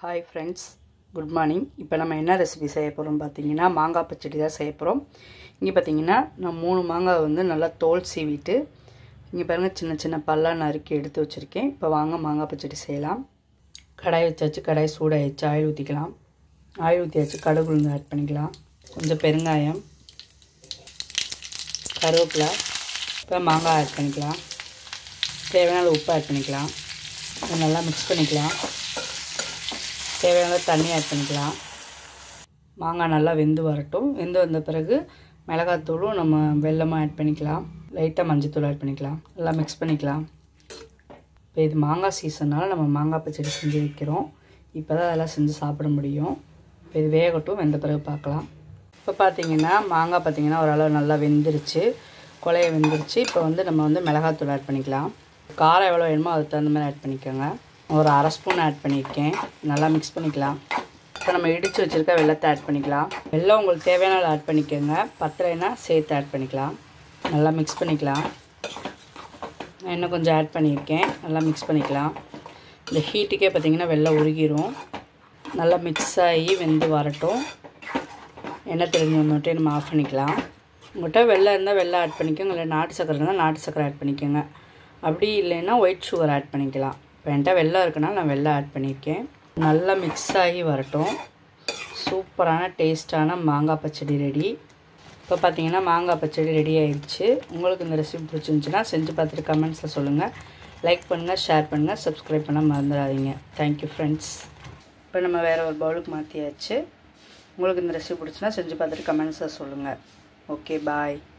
hi friends good morning இப்போ நம்ம என்ன ரெசிபி செய்ய போகிறோம் பார்த்தீங்கன்னா மாங்காய் பச்சடி தான் செய்ய போகிறோம் இங்கே பார்த்தீங்கன்னா நான் மூணு மாங்காய் வந்து நல்லா தோல் சீவிட்டு இங்கே பாருங்கள் சின்ன சின்ன பல்லாக நறுக்கி எடுத்து வச்சுருக்கேன் இப்போ வாங்க மாங்காய் பச்சடி செய்யலாம் கடாய் வச்சாச்சு கடாய் சூடாகிடுச்சு ஆயில் ஊற்றிக்கலாம் ஆயில் ஊற்றியாச்சு கடுகு உளுந்து ஆட் பண்ணிக்கலாம் கொஞ்சம் பெருங்காயம் கருவேப்பிலை இப்போ மாங்காய் ஆட் பண்ணிக்கலாம் தேவையான உப்பு ஆட் பண்ணிக்கலாம் இதை நல்லா மிக்ஸ் பண்ணிக்கலாம் தேவையான தண்ணி ஆட் பண்ணிக்கலாம் மாங்காய் நல்லா வெந்து வரட்டும் வெந்து வந்த பிறகு மிளகாத்தூளும் நம்ம வெல்லமும் ஆட் பண்ணிக்கலாம் லைட்டாக மஞ்சத்தூள் ஆட் பண்ணிக்கலாம் நல்லா மிக்ஸ் பண்ணிக்கலாம் இப்போ இது மாங்காய் சீசனால் நம்ம மாங்காய் பச்சடி செஞ்சு வைக்கிறோம் இப்போ தான் அதெல்லாம் செஞ்சு சாப்பிட முடியும் இப்போ இது வேகட்டும் வெந்த பிறகு பார்க்கலாம் இப்போ பார்த்தீங்கன்னா மாங்காய் பார்த்தீங்கன்னா ஓரளவு நல்லா வெந்துருச்சு கொலைய வெந்துருச்சு இப்போ வந்து நம்ம வந்து மிளகாத்தூள் ஆட் பண்ணிக்கலாம் காரம் எவ்வளோ வேணுமோ அதுக்கு தகுந்த மாதிரி ஆட் பண்ணிக்கோங்க ஒரு அரை ஸ்பூன் ஆட் பண்ணியிருக்கேன் நல்லா மிக்ஸ் பண்ணிக்கலாம் இப்போ நம்ம இடித்து வச்சுருக்க வெள்ளத்தை ஆட் பண்ணிக்கலாம் வெள்ளம் உங்களுக்கு தேவையான அளவு ஆட் பண்ணிக்கோங்க பத்தலைன்னா சேர்த்து ஆட் பண்ணிக்கலாம் நல்லா மிக்ஸ் பண்ணிக்கலாம் நான் இன்னும் கொஞ்சம் ஆட் பண்ணியிருக்கேன் நல்லா மிக்ஸ் பண்ணிக்கலாம் இந்த ஹீட்டுக்கே பார்த்திங்கன்னா வெள்ளம் உருகிரும் நல்லா மிக்ஸ் ஆகி வெந்து வரட்டும் எண்ணெய் தெரிஞ்சு வந்துட்டு நம்ம ஆஃப் பண்ணிக்கலாம் உங்கள்கிட்ட வெள்ளம் இருந்தால் வெள்ளம் ஆட் பண்ணிக்கோங்க இல்லை நாட்டு சக்கரை இருந்தால் நாட்டு சக்கரை ஆட் பண்ணிக்கோங்க அப்படி இல்லைன்னா ஒயிட் சுகர் ஆட் பண்ணிக்கலாம் இப்போ என்கிட்ட வெள்ளம் இருக்குனால நான் வெள்ளம் ஆட் பண்ணியிருக்கேன் நல்லா மிக்ஸ் ஆகி வரட்டும் சூப்பரான டேஸ்ட்டான மாங்காய் பச்சடி ரெடி இப்போ பார்த்தீங்கன்னா மாங்காய் பச்சடி ரெடி ஆயிடுச்சு உங்களுக்கு இந்த ரெசிபி பிடிச்சிருந்துச்சுன்னா செஞ்சு பார்த்துட்டு கமெண்ட்ஸில் சொல்லுங்கள் லைக் பண்ணுங்கள் ஷேர் பண்ணுங்கள் சப்ஸ்கிரைப் பண்ண மறந்துடாதீங்க தேங்க்யூ ஃப்ரெண்ட்ஸ் இப்போ நம்ம வேறு ஒரு பவுலுக்கு மாற்றியாச்சு உங்களுக்கு இந்த ரெசிபி பிடிச்சுன்னா செஞ்சு பார்த்துட்டு கமெண்ட்ஸில் சொல்லுங்கள் ஓகே பாய்